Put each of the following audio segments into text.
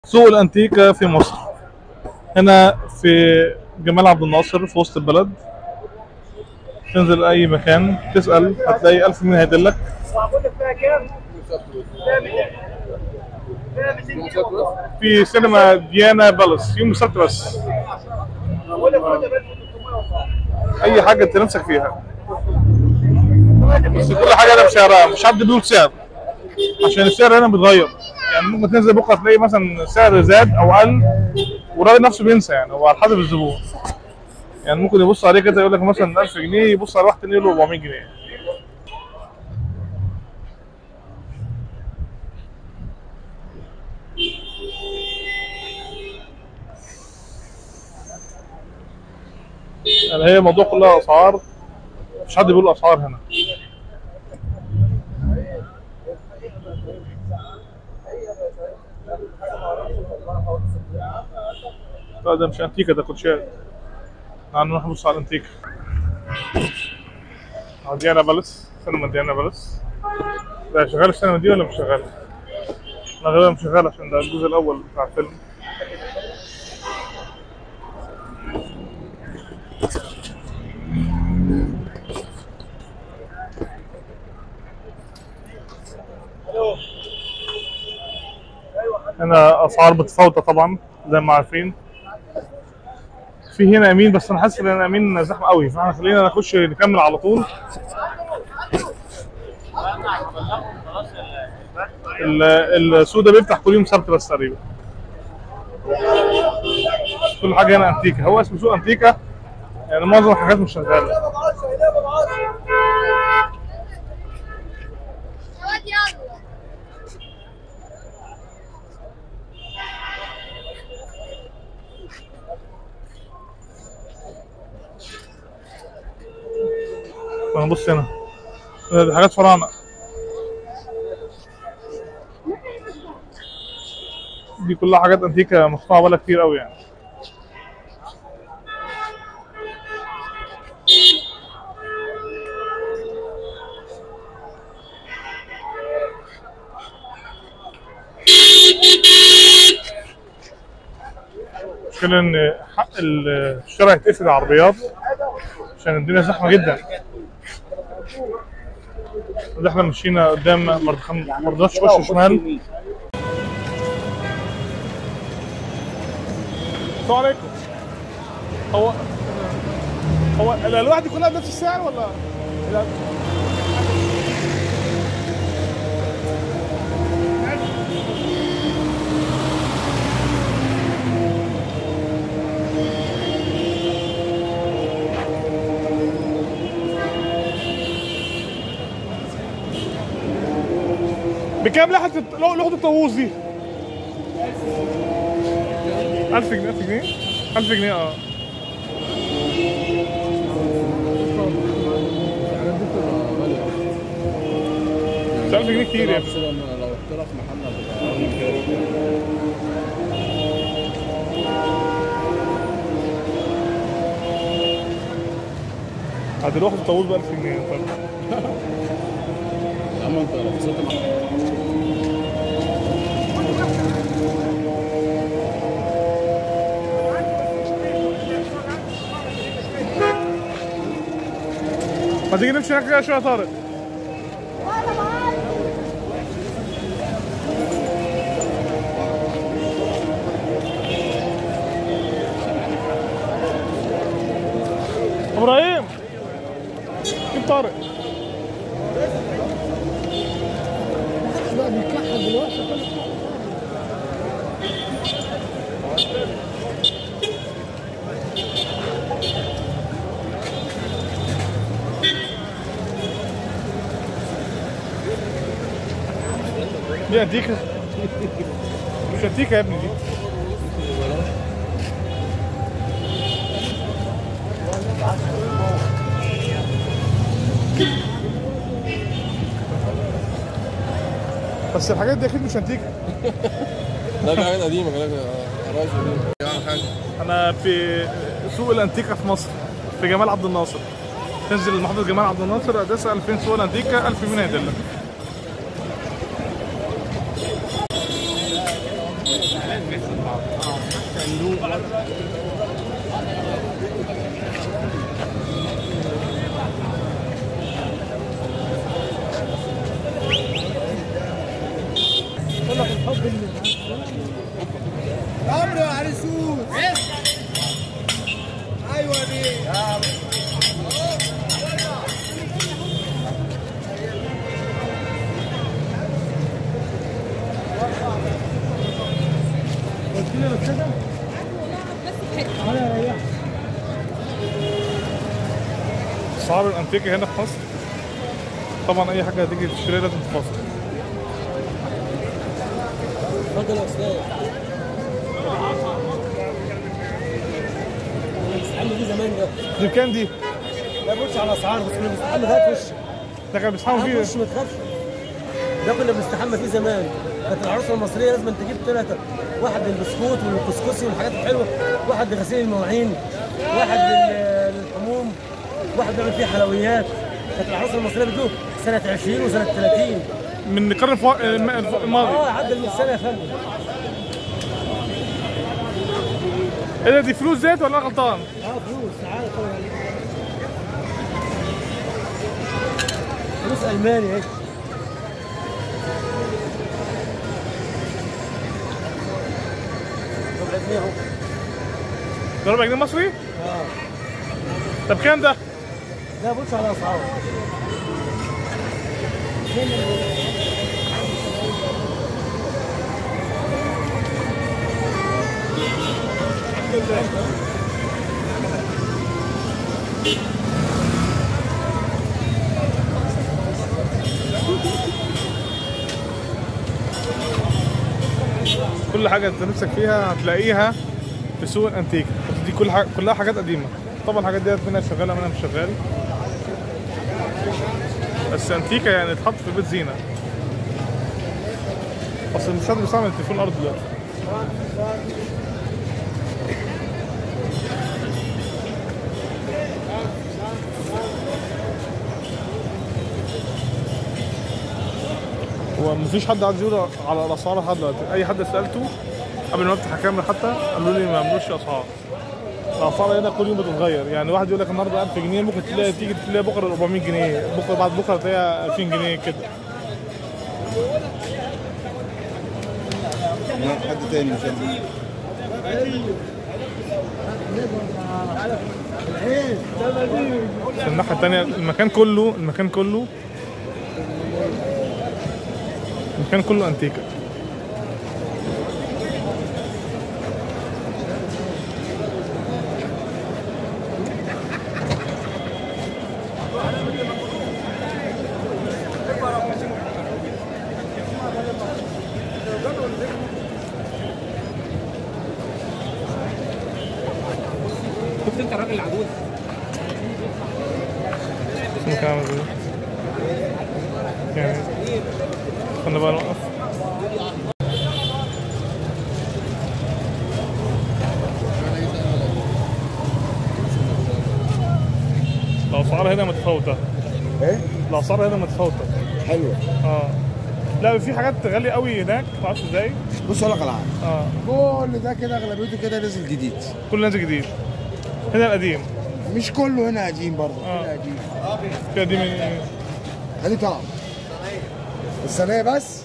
سوق الانتيكا في مصر هنا في جمال عبد الناصر في وسط البلد تنزل اي مكان تسال هتلاقي ألف مين هيدلك بقول لك فيها كام؟ فيها 200 فيها 200 كيلو في سينما ديانا بالاس يوم السبت بس بقول لك خدها بس 300 اي حاجه انت نفسك فيها بس كل حاجه لها بسعرها مش حد بيقول سعر عشان السعر هنا بيتغير يعني ممكن تنزل بكره تلاقي مثلا سعر زاد او قل والراجل نفسه بينسى يعني هو على حسب الزبون يعني ممكن يبص عليه كده يقول لك مثلا 1000 جنيه يبص على واحد تاني يقول له 400 جنيه يعني هي الموضوع كلها اسعار مش حد بيقول اسعار هنا لا ده مش انتيكا ده كوتشات تعال نروح نبص على الانتيكا أهو ديانا بالس سينما ديانا بالس ده شغال السينما دي ولا مش شغال؟ لا غالبا مش شغال عشان ده الجزء الأول بتاع الفيلم هنا اسعار متفاوته طبعا زي ما عارفين في هنا امين بس انا حاسس ان امين زحمه قوي فاحنا خلينا نخش نكمل على طول ال- السوق ده بيفتح كل يوم سبت بس تقريبا كل حاجه هنا انتيكا هو اسمه سوق انتيكا يعني معظم الحاجات مش شغاله واد يلا انا بص هنا دي حاجات فراعنه دي كلها حاجات انتيكا مصنوعه بقالها كتير قوي يعني المشكلة إن حق الشارع يتقفل العربيات عشان الدنيا زحمة جدا ده احنا مشينا قدام مرضخان مرضاش وش شمال السلام عليكم هو هو الالواح دي كلها بنفس السعر ولا لا بكام لوحة لو- لوحة الطاووس دي؟ 1000 جنيه 1000 جنيه 1000 جنيه اه بس 1000 جنيه كتير يعني لو اخترع في محل هتبقى أقل من كده. هذه لوحة الطاووس ب 1000 جنيه طيب يا عم انت لو خسرت مع ما تيجي نمشي هناك كده شوية يا طارق ابراهيم جيب طارق دي انتيكا مش انتيكا يا ابني دي بس الحاجات دي اكيد مش انتيكا لا دي حاجات قديمة كلام عرايس قديمة يعني حاجة انا في سوق الانتيكا في مصر في جمال عبد الناصر تنزل محافظه جمال عبد الناصر تسال فين سوق الانتيكا 1000 مين هيدلك صندوق عمرو يا عرسوس ايوه بيه اسعار الانتيكه هنا في مصر طبعا اي حاجه هتيجي تشتريها لازم تفاصل اتفضل يا استاذ المستحمى دي زمان ده دي بكام دي؟ لا بص على اسعار بس كنا بنستحمى فيها وش ده كان بيسحبوا فيه وش ما تخافش ده كنا بنستحمى فيه زمان كانت العروسه المصريه لازم تجيب ثلاثه واحد للبسكوت والكسكسي والحاجات الحلوه واحد لغسيل المواعين واحد لل- للحموم واحد بيعمل فيه حلويات كانت العروسه المصريه بتدوق سنه 20 وسنه 30 من القرن الفو- الم- الماضي اه عدى ال 100 سنه يا فندم ايه ده دي فلوس زيت ولا انا غلطان؟ اه فلوس تعالى طبعا فلوس الماني اهي ربع جنيه اهو ده ربع جنيه مصري؟ اه طب كام ده؟ لا بص على اسعاره كل حاجه انت نفسك فيها هتلاقيها في سوق الانتيك بس دي كل حاجة كلها حاجات قديمه طبعا الحاجات ديت منها شغاله منها مش شغال بس انتيكه يعني تحط في بيت زينه اصل مش حد بيستعمل التليفون الارض دلوقتي هو مفيش حد عايز يقول على الاسعار لحد دلوقتي اي حد سالته قبل ما افتح الكاميرا حتى قالوا لي ما يعملوش اسعار الاسعار هنا كل يوم بتتغير يعني واحد يقول لك النهارده 1000 جنيه ممكن تلاقي تيجي تلاقي بكره 400 جنيه بكره بعد بكره تلاقيها 2000 جنيه كده حد تاني مش انا في الناحيه الثانيه المكان كله المكان كله المكان كله انتيكه شفت انت الراجل العجوز اسمه كام ده؟ يعني استنى بقى نوقف الاسعار هنا متفاوته ايه الاسعار هنا متفاوته حلوه اه لا في حاجات غاليه قوي هناك ما اعرفش ازاي بص اقول لك على حاجه اه كل ده كده اغلبيته كده نزل جديد كل نازل جديد هنا القديم مش كله هنا قديم برضه آه. هنا قديم كده دي من ادي طقم الصينيه بس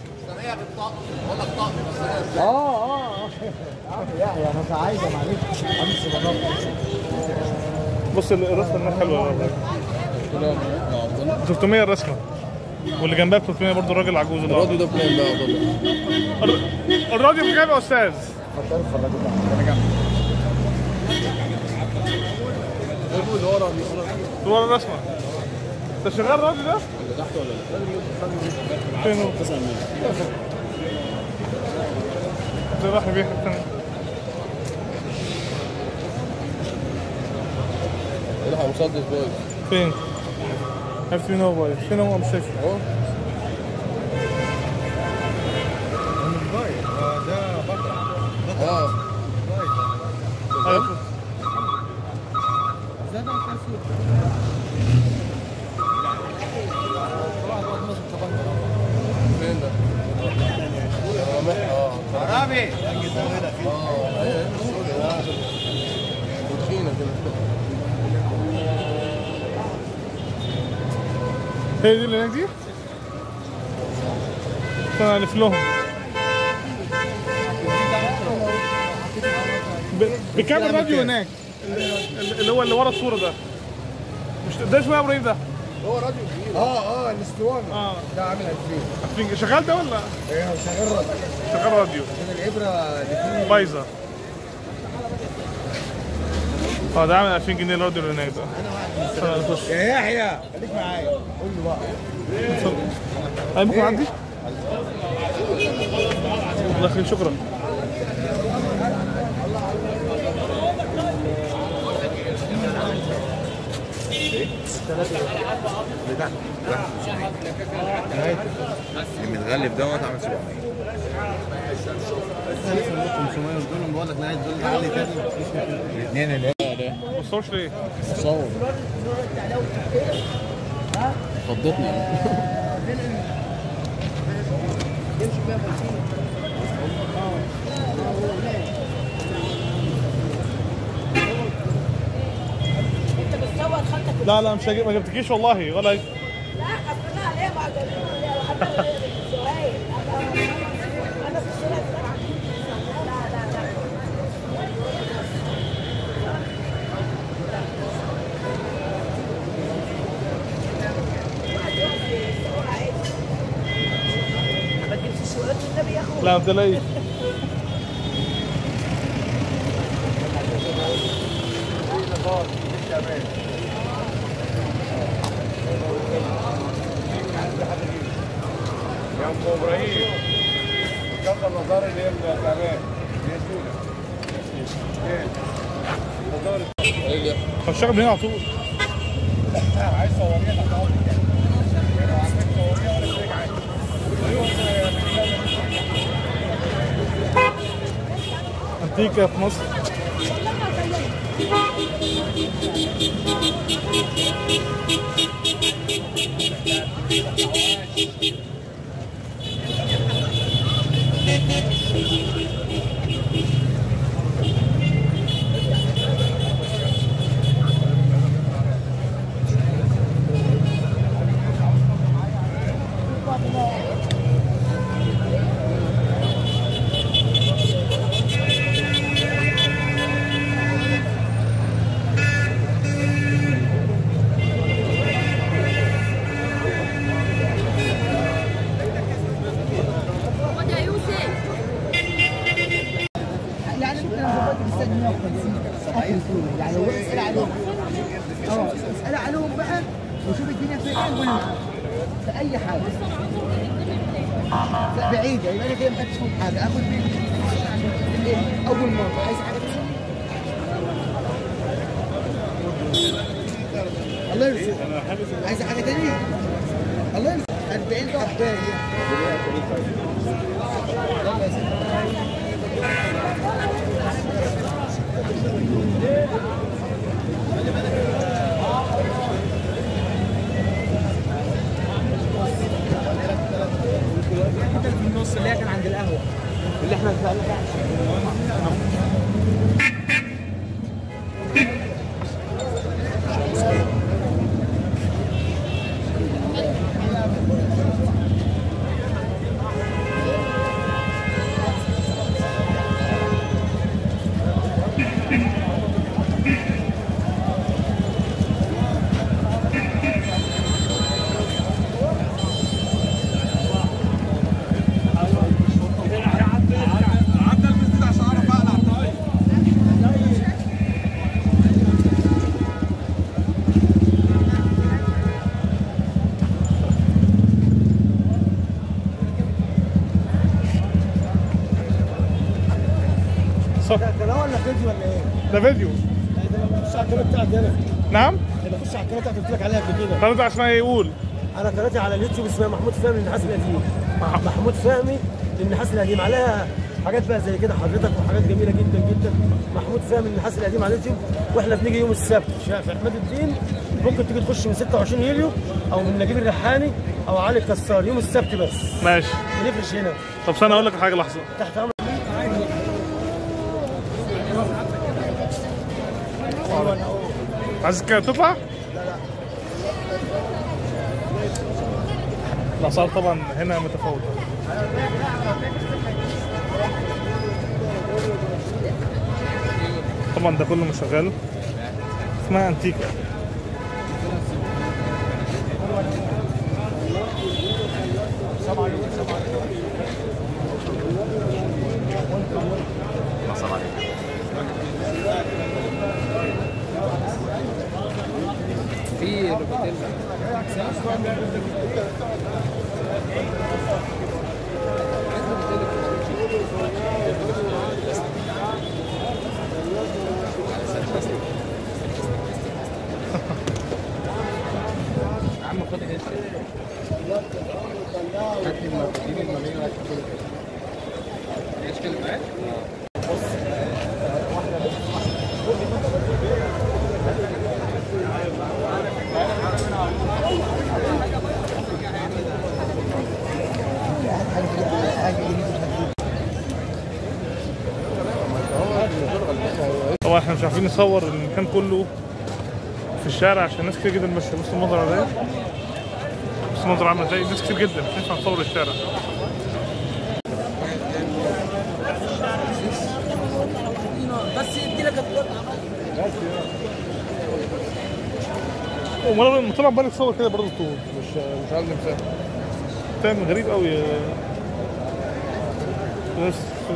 اه اه اه يحيى انا كنت عايزه معلش عايز بنضف بص الرسمه هناك حلوه والله 300 الرسمه واللي جنبها ب 300 برضه الراجل العجوز اللي الراديو ده بكام بقى يا بابا؟ الر- الراديو بكام يا استاذ؟ اتفضل اتفرج انا جنب اللي ورا اللي ورا ورا الرسمه انت شغال الراديو ده؟ اللي تحت ولا لا؟ فين هو؟ ده راح يبيع حته ثانيه الحق مسدس بايظ فين؟ عرفت مين هو بايظ فين هو مش شايف اهو اه أيوة. فين ده؟ اه مح- اه عربي اه ايه هي دي اللي هناك دي استنى الف لهم ب- بكام الراديو هناك ال- اللي هو اللي ورا الصوره ده مش ده اسمه إيه يا ابراهيم ده هو راديو كبير اه اه الاسطوانه اه ده عامل 2000 عارفين- شغال ده ولا ايه هو شغال راديو شغال راديو عشان الابره اللي فيه بايظه اه ده عامل 2000 جنيه الراديو اللي هناك ده استنى نخش يا يحيى خليك معايا قول له بقى اي ممكن عندي الله يخليك شكرا المتغلف دوت عامل 700 الاثنين اللي ما تصورش ليه؟ صور خضتني انت بتصور خالتك لا لا مش هجيب ما جبتكيش والله ولا لا اصل انا ليه ما انا انا في الصوره لا لا لا ما تجيبش صورات النبي يا اخويا لا ما تلاقيش يا ام ابراهيم كم النظاره اللي هي التعبان هي سودة هشتغل من هنا على طول عايز صوريها تحت لو عندك صوريها ولا ترجع عادي انتيكا في مصر خد يا يوسف يعني ممكن اظبط الاستاذ 150 اكل كله يعني هو اسال عليهم اه اسال عليهم بقى وشوف الدنيا فيها ايه وانا معاك. في اي حاجه لا بعيده يبقى انا كده ما خدتش فيهم حاجه اخد منك إيه؟ اول مره عايز حاجه تانية؟ الله يرزقك عايز حاجه تانية؟ الله يرزقك 40 حبايه يلا يا سيدي في النص اللي هي كان عند القهوه اللي احنا صح ده قناه ولا فيديو ولا ايه؟ ده فيديو ده انا بخش على القناه بتاعتي انا نعم انا بخش على القناه بتاعتي قلت لك عليها قبل كده قناته عشان يقول انا قناتي على اليوتيوب اسمها محمود فهمي للنحاس القديم محمود فهمي للنحاس القديم عليها حاجات بقى زي كده حضرتك وحاجات جميله جدا جدا محمود فهمي للنحاس القديم على اليوتيوب واحنا بنيجي يوم السبت شا- في عماد الدين ممكن تيجي تخش من 26 يوليو او من نجيب الريحاني او علي الكسار يوم السبت بس ماشي بنفرش هنا طب استنى اقول لك حاجه لحظه تحت امر عايز كده تطلع الاسعار طبعا هنا متفاوته طبعا ده كله مش شغال اسمها انتيكا في روبوتين يا عم خد هيك هات لي المفاتيح الماليه وهات لي كل حاجه ايش كده معاك؟ طبعا احنا مش عارفين نصور المكان كله في الشارع عشان ناس كتير جدا ماشيه بص المنظر ازاي بص المنظر عامل ازاي ناس كتير جدا مش ينفع نصور الشارع بس يدي لك ومرة لما طلع بالك تصور كده برضه طول مش مش عندي مساحه فاهم غريب قوي بس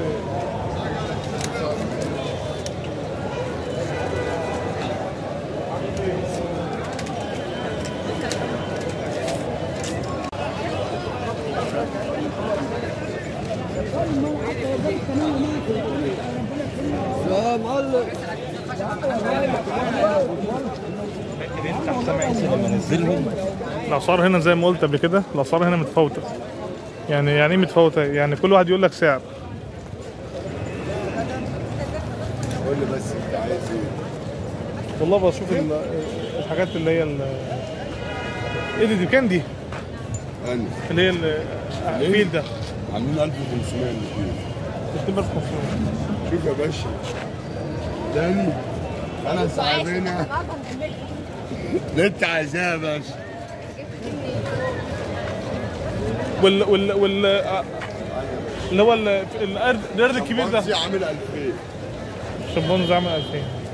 يا معلم الاسعار هنا زي ما قلت قبل كده الاسعار هنا متفاوته يعني يعني ايه متفاوته يعني كل واحد يقول لك سعر قول لي بس انت عايز ايه والله بشوف ال- الحاجات اللي هي ال- ايه دي دي كام دي انا اللي هي ال- الفيل ده عاملين 1500 الاثنين 2500 شوف يا باشا تاني انا صاحبنا اللي انت عايزاه يا باشا وال وال وال آه، اللي هو ال- القرد القرد الكبير ده شمبانزي عامل 2000 شمبانزي عامل 2000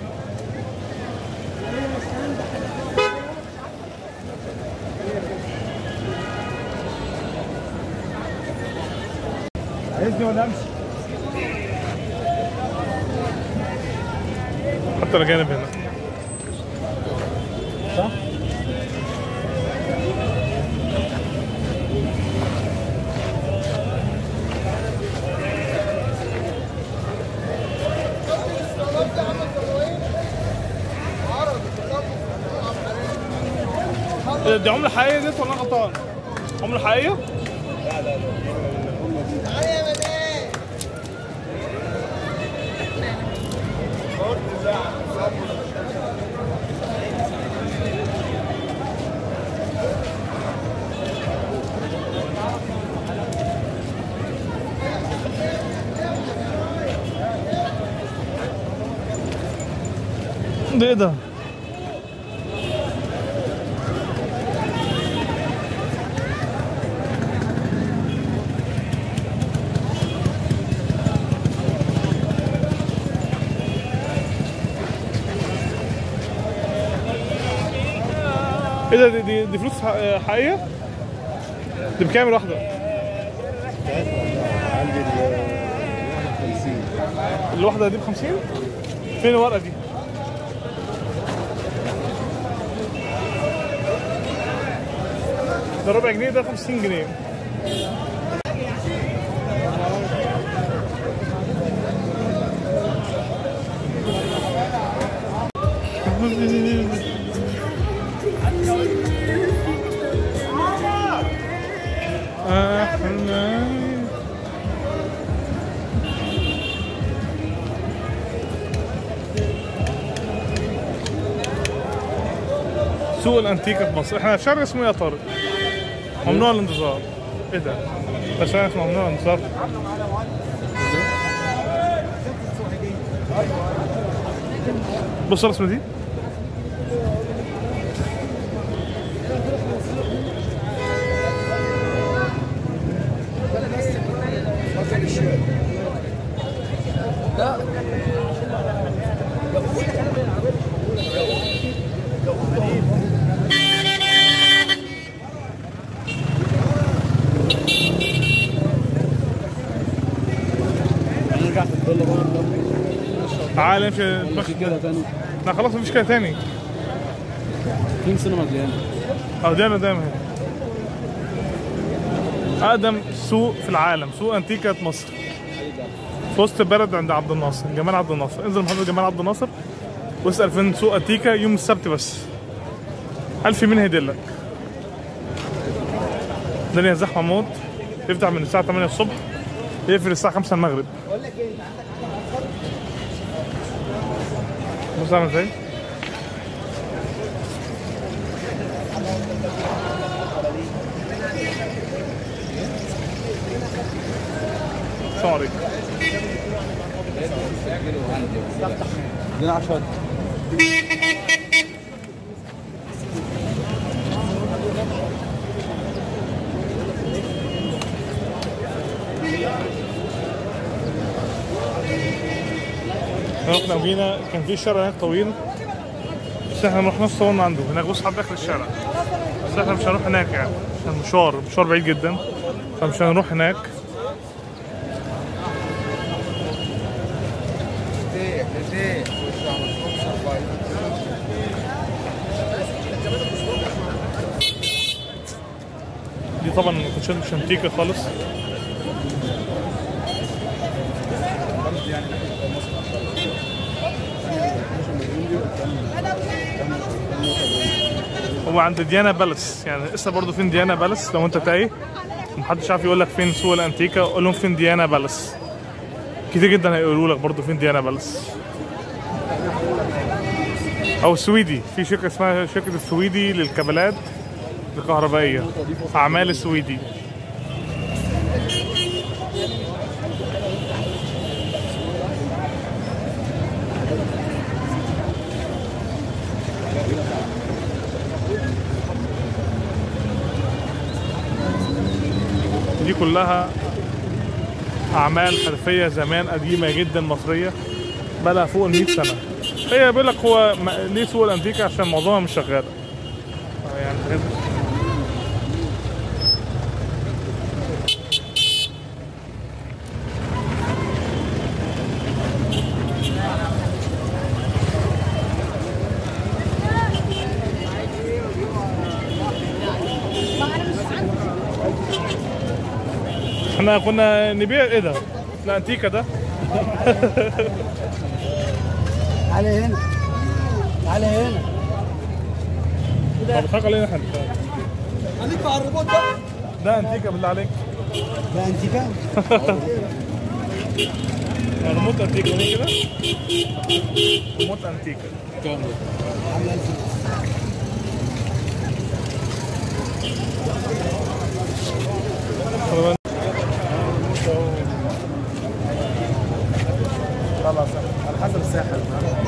عايزني ولا امشي؟ حتى الاجانب هنا إيه دي عملة حقيقية ديت ولا أنا غلطان؟ عملة حقيقية؟ ده ايه ده؟ ايه ده دي, دي, دي فلوس ح- حقيقية؟ دي بكام الواحدة؟ عندي ال 50 الواحدة دي ب 50 فين الورقة دي؟ ده ربع جنيه ده 50 جنيه احنا سوق الانتيكا في مصر احنا في شارع اسمه ايه يا طارق؟ ممنوع الانتظار ايه ده؟ ده شارع اسمه ممنوع الانتظار بص الرسمه دي نرجع في الضله بقى تعال نمشي ولا في كده تاني لا خلاص مفيش كده تاني فين سينما ديانا اه دايما دايما هنا اقدم سوق في العالم سوق انتيكا مصر في وسط البلد عند عبد الناصر جمال عبد الناصر انزل محطة جمال عبد الناصر واسأل فين سوق انتيكا يوم السبت بس هل في مين هيدلك الدنيا زحمة موت يفتح من الساعة 8 الصبح يقفل الساعة 5 المغرب بص عامل ازاي السلام عليكم ادينا 10 رحنا وجينا كان في شارع هناك طويل بس احنا ما رحناش صورنا عنده هناك بص لحد اخر الشارع بس احنا مش هنروح هناك يعني عشان مشوار مشوار بعيد جدا فمش هنروح هناك دي طبعا ما كنتش مش انتيكا خالص هو عند ديانا بالاس يعني لسه برضه فين ديانا بالاس لو انت تايه محدش عارف يقول لك فين سوق الانتيكا قول لهم فين ديانا بالاس كتير جدا هيقولوا لك برضه فين ديانا بالاس او السويدي في شركه اسمها شركه السويدي للكابلات الكهربائيه اعمال السويدي دي كلها اعمال حرفيه زمان قديمه جدا مصريه بقى فوق ال 100 سنه هي بيقول لك هو م- ليه سوق الانتيكا عشان معظمها مش شغاله آه يعني حاجات احنا كنا نبيع ايه ده؟ الانتيكا ده تعالى هنا تعالى هنا طب بتضحك علينا احنا خليك مع الريموت بقى ده انتيكا بالله عليك ده انت كام؟ ريموت انتيكا قولي كده ريموت انتيكا كام ده؟ عامله 1000 خلاص خلاص على حسب الساحل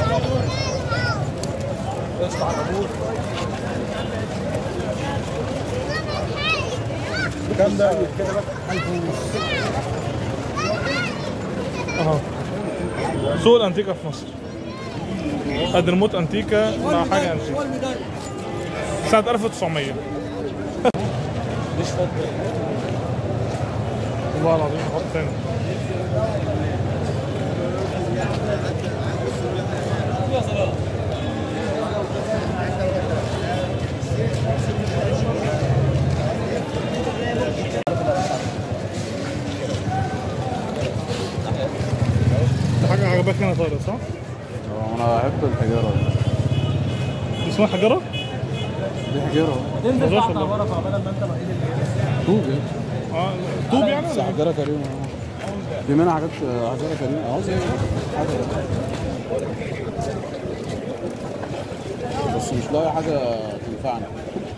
قشطة على طول كام ده كده بقى 1000 ونص اهو سوق الانتيكا في مصر ادي ريموت انتيكا مع حاجه انتيكا سنه 1900 مش فاضي والله العظيم حط تاني ده حاجة عجبك هنا طارق صح؟ انا بحب الحجاره دي دي اسمها حجرة؟ دي حجاره ما أظنش والله. طوب يعني اه طوب يعني بس ولا إيه؟ حجاره كريمه آه. في منها حاجات حجاره كريمه اه زي حاجه بس مش لاقي حاجه تنفعنا